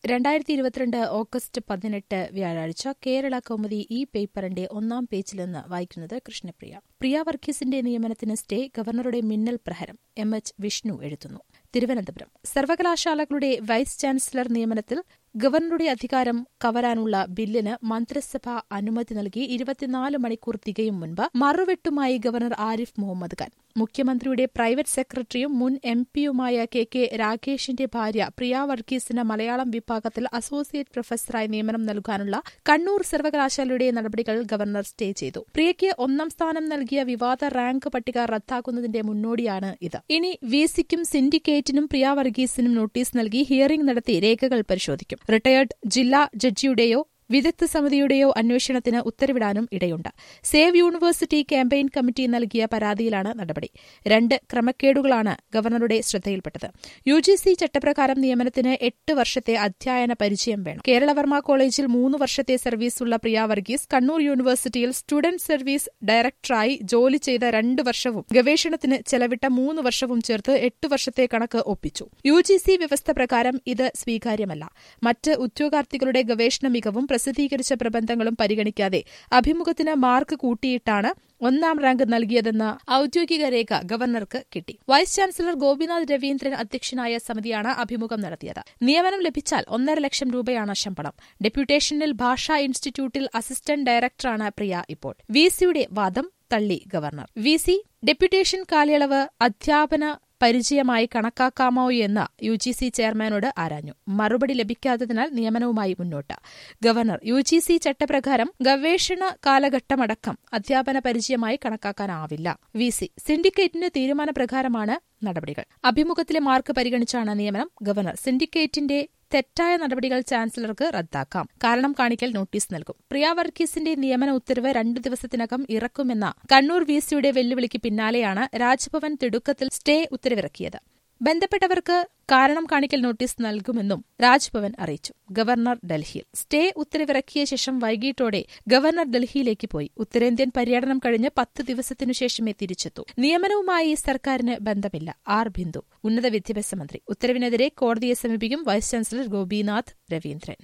രണ്ടായിരത്തി ഇരുപത്തിരണ്ട് ഓഗസ്റ്റ് പതിനെട്ട് വ്യാഴാഴ്ച കേരള കൗമുദി ഈ പേപ്പറിന്റെ ഒന്നാം പേജിൽ നിന്ന് വായിക്കുന്നത് കൃഷ്ണപ്രിയ പ്രിയ വർഗീസിന്റെ നിയമനത്തിന് സ്റ്റേ ഗവർണറുടെ മിന്നൽ പ്രഹരം എം എച്ച് വിഷ്ണു എഴുതുന്നു തിരുവനന്തപുരം സർവകലാശാലകളുടെ വൈസ് ചാൻസലർ നിയമനത്തിൽ ഗവർണറുടെ അധികാരം കവരാനുള്ള ബില്ലിന് മന്ത്രിസഭ അനുമതി നൽകി ഇരുപത്തിനാല് മണിക്കൂർ തികയും മുൻപ് മറുവെട്ടുമായി ഗവർണർ ആരിഫ് മുഹമ്മദ് ഖാൻ മുഖ്യമന്ത്രിയുടെ പ്രൈവറ്റ് സെക്രട്ടറിയും മുൻ എം പിയുമായ കെ കെ രാഗേഷിന്റെ ഭാര്യ പ്രിയ വർഗീസിന് മലയാളം വിഭാഗത്തിൽ അസോസിയേറ്റ് പ്രൊഫസറായി നിയമനം നൽകാനുള്ള കണ്ണൂർ സർവകലാശാലയുടെ നടപടികൾ ഗവർണർ സ്റ്റേ ചെയ്തു പ്രിയയ്ക്ക് ഒന്നാം സ്ഥാനം നൽകിയ വിവാദ റാങ്ക് പട്ടിക റദ്ദാക്കുന്നതിന്റെ മുന്നോടിയാണ് ഇത് ഇനി വിസിക്കും സിൻഡിക്കേറ്റിനും പ്രിയ വർഗീസിനും നോട്ടീസ് നൽകി ഹിയറിംഗ് നടത്തി രേഖകൾ പരിശോധിക്കും റിട്ടയർഡ് ജില്ലാ ജഡ്ജിയുടെയോ വിദഗ്ധ സമിതിയുടെയോ അന്വേഷണത്തിന് ഉത്തരവിടാനും ഇടയുണ്ട് സേവ് യൂണിവേഴ്സിറ്റി ക്യാമ്പയിൻ കമ്മിറ്റി നൽകിയ പരാതിയിലാണ് നടപടി രണ്ട് ക്രമക്കേടുകളാണ് ഗവർണറുടെ ശ്രദ്ധയിൽപ്പെട്ടത് യു ജി സി ചട്ടപ്രകാരം നിയമനത്തിന് എട്ട് വർഷത്തെ അധ്യയന പരിചയം വേണം കേരളവർമ്മ കോളേജിൽ മൂന്ന് വർഷത്തെ സർവീസുള്ള പ്രിയ വർഗീസ് കണ്ണൂർ യൂണിവേഴ്സിറ്റിയിൽ സ്റ്റുഡന്റ് സർവീസ് ഡയറക്ടറായി ജോലി ചെയ്ത രണ്ട് വർഷവും ഗവേഷണത്തിന് ചെലവിട്ട മൂന്ന് വർഷവും ചേർത്ത് എട്ട് വർഷത്തെ കണക്ക് ഒപ്പിച്ചു യു ജി സി വ്യവസ്ഥ പ്രകാരം ഇത് സ്വീകാര്യമല്ല മറ്റ് ഉദ്യോഗാർത്ഥികളുടെ ഗവേഷണ മികവും പ്രസിദ്ധീകരിച്ച പ്രബന്ധങ്ങളും പരിഗണിക്കാതെ അഭിമുഖത്തിന് മാർക്ക് കൂട്ടിയിട്ടാണ് ഒന്നാം റാങ്ക് നൽകിയതെന്ന ഔദ്യോഗിക രേഖ ഗവർണർക്ക് കിട്ടി വൈസ് ചാൻസലർ ഗോപിനാഥ് രവീന്ദ്രൻ അധ്യക്ഷനായ സമിതിയാണ് അഭിമുഖം നടത്തിയത് നിയമനം ലഭിച്ചാൽ ഒന്നര ലക്ഷം രൂപയാണ് ശമ്പളം ഡെപ്യൂട്ടേഷനിൽ ഭാഷാ ഇൻസ്റ്റിറ്റ്യൂട്ടിൽ അസിസ്റ്റന്റ് ഡയറക്ടറാണ് പ്രിയ ഇപ്പോൾ വി സിയുടെ വാദം തള്ളി ഗവർണർ വി സി ഡെപ്യൂട്ടേഷൻ കാലയളവ് അധ്യാപന പരിചയമായി കണക്കാക്കാമോ എന്ന് യു ജി സി ചെയർമാനോട് ആരാഞ്ഞു മറുപടി ലഭിക്കാത്തതിനാൽ നിയമനവുമായി മുന്നോട്ട് ഗവർണർ യു ജി സി ചട്ടപ്രകാരം ഗവേഷണ കാലഘട്ടമടക്കം അധ്യാപന പരിചയമായി കണക്കാക്കാനാവില്ല വി സി സിൻഡിക്കേറ്റിന്റെ തീരുമാനപ്രകാരമാണ് നടപടികൾ അഭിമുഖത്തിലെ മാർക്ക് പരിഗണിച്ചാണ് നിയമനം ഗവർണർ സിൻഡിക്കേറ്റിന്റെ തെറ്റായ നടപടികൾ ചാൻസലർക്ക് റദ്ദാക്കാം കാരണം കാണിക്കൽ നോട്ടീസ് നൽകും പ്രിയ വർഗീസിന്റെ നിയമന ഉത്തരവ് രണ്ടു ദിവസത്തിനകം ഇറക്കുമെന്ന കണ്ണൂർ വി സിയുടെ വെല്ലുവിളിക്ക് പിന്നാലെയാണ് രാജ്ഭവൻ തിടുക്കത്തിൽ സ്റ്റേ ഉത്തരവിറക്കിയത് ബന്ധപ്പെട്ടവർക്ക് കാരണം കാണിക്കൽ നോട്ടീസ് നൽകുമെന്നും രാജ്ഭവൻ അറിയിച്ചു ഗവർണർ ഡൽഹിയിൽ സ്റ്റേ ഉത്തരവിറക്കിയ ശേഷം വൈകിട്ടോടെ ഗവർണർ ഡൽഹിയിലേക്ക് പോയി ഉത്തരേന്ത്യൻ പര്യടനം കഴിഞ്ഞ് പത്ത് ദിവസത്തിനു ശേഷമേ തിരിച്ചെത്തൂ നിയമനവുമായി സർക്കാരിന് ബന്ധമില്ല ആർ ബിന്ദു ഉന്നത വിദ്യാഭ്യാസ മന്ത്രി ഉത്തരവിനെതിരെ കോടതിയെ സമീപിക്കും വൈസ് ചാൻസലർ ഗോപിനാഥ് രവീന്ദ്രൻ